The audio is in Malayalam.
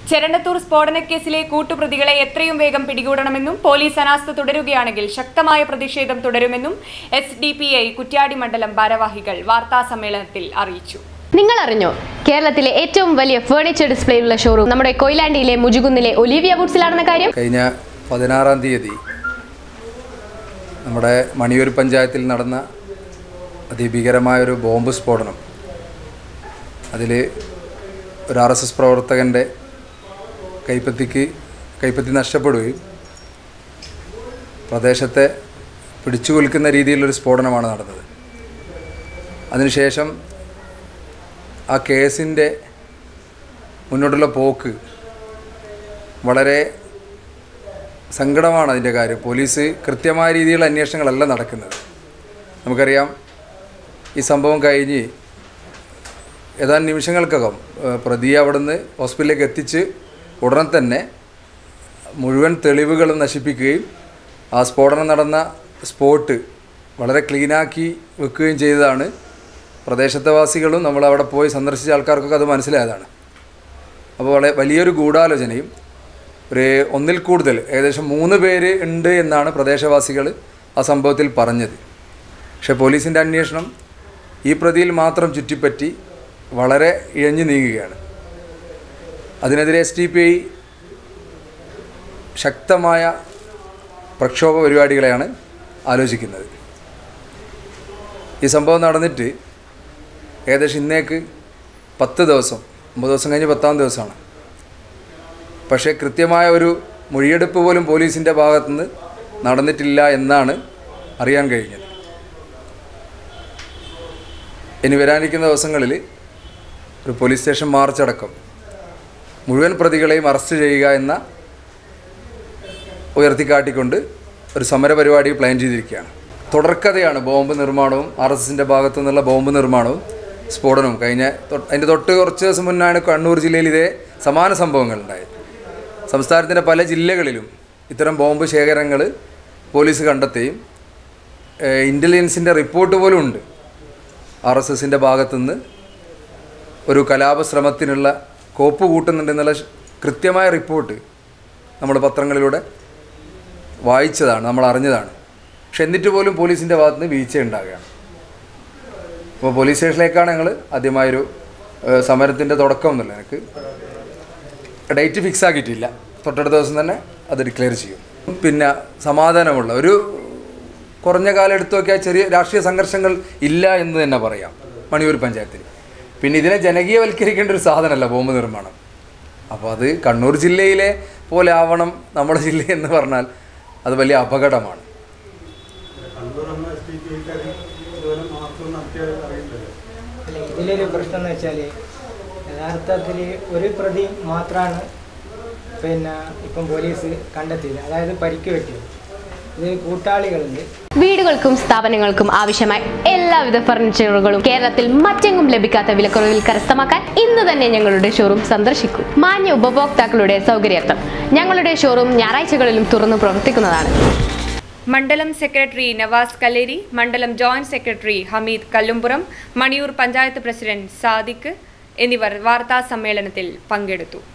ചെരണ്ടത്തൂർ സ്ഫോടനക്കേസിലെ കൂട്ടുപ്രതികളെ എത്രയും വേഗം പിടികൂടണമെന്നും പോലീസ് അനാസ്ഥ തുടരുകയാണെങ്കിൽ ശക്തമായ പ്രതിഷേധം തുടരുമെന്നും S D P I Kuttiadi മണ്ഡലം ഭാരവാഹികൾ വാർത്താ സമ്മേളനത്തിൽ അറിയിച്ചു നിങ്ങൾ അറിഞ്ഞോ കേരളത്തിലെ ഏറ്റവും വലിയ ഫേർണിച്ചർ ഡിസ്പ്ലേയുള്ള ഷോറൂം നമ്മുടെ കൊയിലാണ്ടിയിലെ മുജുകുന്നിലെ ഒലിവിയ ബുട്സിലാണെന്ന കാര്യം കഴിഞ്ഞ പതിനാറാം തീയതി നമ്മുടെ മണിയൂർ പഞ്ചായത്തിൽ നടന്ന അതിഭീകരമായൊരു ബോംബ് സ്ഫോടനം അതിൽ ഒരു ആർ എസ് എസ് പ്രവർത്തകൻ്റെ കൈപ്പത്തിക്ക് കൈപ്പത്തി നഷ്ടപ്പെടുകയും പ്രദേശത്തെ പിടിച്ചു കൊൽക്കുന്ന രീതിയിലൊരു സ്ഫോടനമാണ് നടന്നത് അതിനുശേഷം ആ കേസിൻ്റെ മുന്നോട്ടുള്ള പോക്ക് വളരെ സങ്കടമാണ് അതിൻ്റെ കാര്യം പോലീസ് കൃത്യമായ രീതിയിലുള്ള അന്വേഷണങ്ങളല്ല നടക്കുന്നത് നമുക്കറിയാം ഈ സംഭവം കഴിഞ്ഞ് ഏതാനും നിമിഷങ്ങൾക്കകം ഏഹ്, പ്രതിയെ അവിടുന്ന് ഹോസ്പിറ്റലിലേക്ക് എത്തിച്ച് ഉടനെ തന്നെ മുഴുവൻ തെളിവുകളും നശിപ്പിക്കുകയും ആ സ്ഫോടനം നടന്ന സ്പോട്ട് വളരെ ക്ലീനാക്കി വെക്കുകയും ചെയ്തതാണ് പ്രദേശത്തെ വാസികളും നമ്മൾ അവിടെ പോയി സന്ദർശിച്ച ആൾക്കാർക്കൊക്കെ അത് മനസ്സിലായതാണ് അപ്പോൾ വളരെ വലിയൊരു ഗൂഢാലോചനയും ഒരു ഒന്നിൽ കൂടുതൽ ഏകദേശം മൂന്ന് പേര് ഉണ്ട് എന്നാണ് പ്രദേശവാസികൾ ആ സംഭവത്തിൽ പറഞ്ഞത് പക്ഷേ പോലീസിൻ്റെ അന്വേഷണം ഈ പ്രതിയിൽ മാത്രം ചുറ്റിപ്പറ്റി വളരെ ഇഴഞ്ഞു നീങ്ങുകയാണ് അതിനെതിരെ എസ് ടി പി ഐ ശക്തമായ പ്രക്ഷോഭ പരിപാടികളെയാണ് ആലോചിക്കുന്നത് ഈ സംഭവം നടന്നിട്ട് ഏകദേശം ഇന്നേക്ക് പത്ത് ദിവസം ഒമ്പത് ദിവസം കഴിഞ്ഞ് പത്താം ദിവസമാണ് പക്ഷേ കൃത്യമായ ഒരു മൊഴിയെടുപ്പ് പോലും പോലീസിൻ്റെ ഭാഗത്തുനിന്ന് നടന്നിട്ടില്ല എന്നാണ് അറിയാൻ കഴിഞ്ഞത് ഇനി വരാനിരിക്കുന്ന ദിവസങ്ങളിൽ ഒരു പോലീസ് സ്റ്റേഷൻ മാർച്ച് അടക്കം മുഴുവൻ പ്രതികളെയും അറസ്റ്റ് ചെയ്യുക എന്ന ഉയർത്തിക്കാട്ടിക്കൊണ്ട് ഒരു സമര പരിപാടി പ്ലാൻ ചെയ്തിരിക്കുകയാണ് തുടർക്കഥയാണ് ബോംബ് നിർമ്മാണവും ആർ എസ് എസിൻ്റെ ഭാഗത്തു നിന്നുള്ള ബോംബ് നിർമ്മാണവും സ്ഫോടനവും കഴിഞ്ഞ തൊട്ട് അതിൻ്റെ തൊട്ട് കുറച്ച് ദിവസം മുന്നാണ് കണ്ണൂർ ജില്ലയിൽ ഇതേ സമാന സംഭവങ്ങൾ ഉണ്ടായത് സംസ്ഥാനത്തിൻ്റെ പല ജില്ലകളിലും ഇത്തരം ബോംബ് ശേഖരങ്ങൾ പോലീസ് കണ്ടെത്തുകയും ഇൻ്റലിജൻസിൻ്റെ റിപ്പോർട്ട് പോലും ഉണ്ട് ആർ എസ് എസിൻ്റെ ഭാഗത്തുനിന്ന് ഒരു കലാപശ്രമത്തിനുള്ള കോപ്പ് കൂട്ടുന്നുണ്ടെന്നുള്ള ഷ്- കൃത്യമായ റിപ്പോർട്ട് നമ്മൾ പത്രങ്ങളിലൂടെ വായിച്ചതാണ് നമ്മൾ അറിഞ്ഞതാണ് പക്ഷെ എന്നിട്ട് പോലും പോലീസിൻ്റെ ഭാഗത്തുനിന്ന് വീഴ്ച ഉണ്ടാകുകയാണ് അപ്പോൾ പോലീസ് സ്റ്റേഷനിലേക്കാണ് ഞങ്ങൾ ആദ്യമായൊരു ഏഹ്, സമരത്തിൻ്റെ തുടക്കം എന്നല്ല എനിക്ക് ഡേറ്റ് ഫിക്സ് ആക്കിയിട്ടില്ല തൊട്ടടുത്ത ദിവസം തന്നെ അത് ഡിക്ലെയർ ചെയ്യും പിന്നെ സമാധാനമുള്ള ഒരു കുറഞ്ഞ കാലം എടുത്തു നോക്കിയാൽ ചെറിയ രാഷ്ട്രീയ സംഘർഷങ്ങൾ ഇല്ല എന്ന് തന്നെ പറയാം മണിയൂർ പഞ്ചായത്തിൽ പിന്നെ ഇതിനെ ജനകീയവൽക്കരിക്കേണ്ട ഒരു സാധനമല്ല ബോംബ് നിർമ്മാണം അപ്പോൾ അത് കണ്ണൂർ ജില്ലയിലെ പോലെ ആവണം നമ്മുടെ ജില്ല എന്ന് പറഞ്ഞാൽ അത് വലിയ അപകടമാണ് അല്ല ഇതിലൊരു പ്രശ്നം എന്ന് വെച്ചാൽ യഥാർത്ഥത്തിൽ ഒരു പ്രതി മാത്രമാണ് പിന്നെ ഇപ്പം പോലീസ് കണ്ടെത്തിയത് അതായത് പരിക്ക് പറ്റിയത് ഇത് കൂട്ടാളികളുണ്ട് വീടുകൾക്കും സ്ഥാപനങ്ങൾക്കും ആവശ്യമായ എല്ലാവിധ ഫർണിച്ചറുകളും കേരളത്തിൽ മറ്റെങ്ങും ലഭിക്കാത്ത വിലക്കുറവിൽ കരസ്ഥമാക്കാൻ ഇന്ന് തന്നെ ഞങ്ങളുടെ ഷോറൂം സന്ദർശിക്കൂ മാന്യ ഉപഭോക്താക്കളുടെ സൗകര്യാർത്ഥം ഞങ്ങളുടെ ഷോറൂം ഞായറാഴ്ചകളിലും തുറന്നു പ്രവർത്തിക്കുന്നതാണ് മണ്ഡലം സെക്രട്ടറി നവാസ് കല്ലേരി മണ്ഡലം joint secretary Hameed Kallumpuram Maniyur panchayat president Sadiq എന്നിവർ വാർത്താ സമ്മേളനത്തിൽ പങ്കെടുത്തു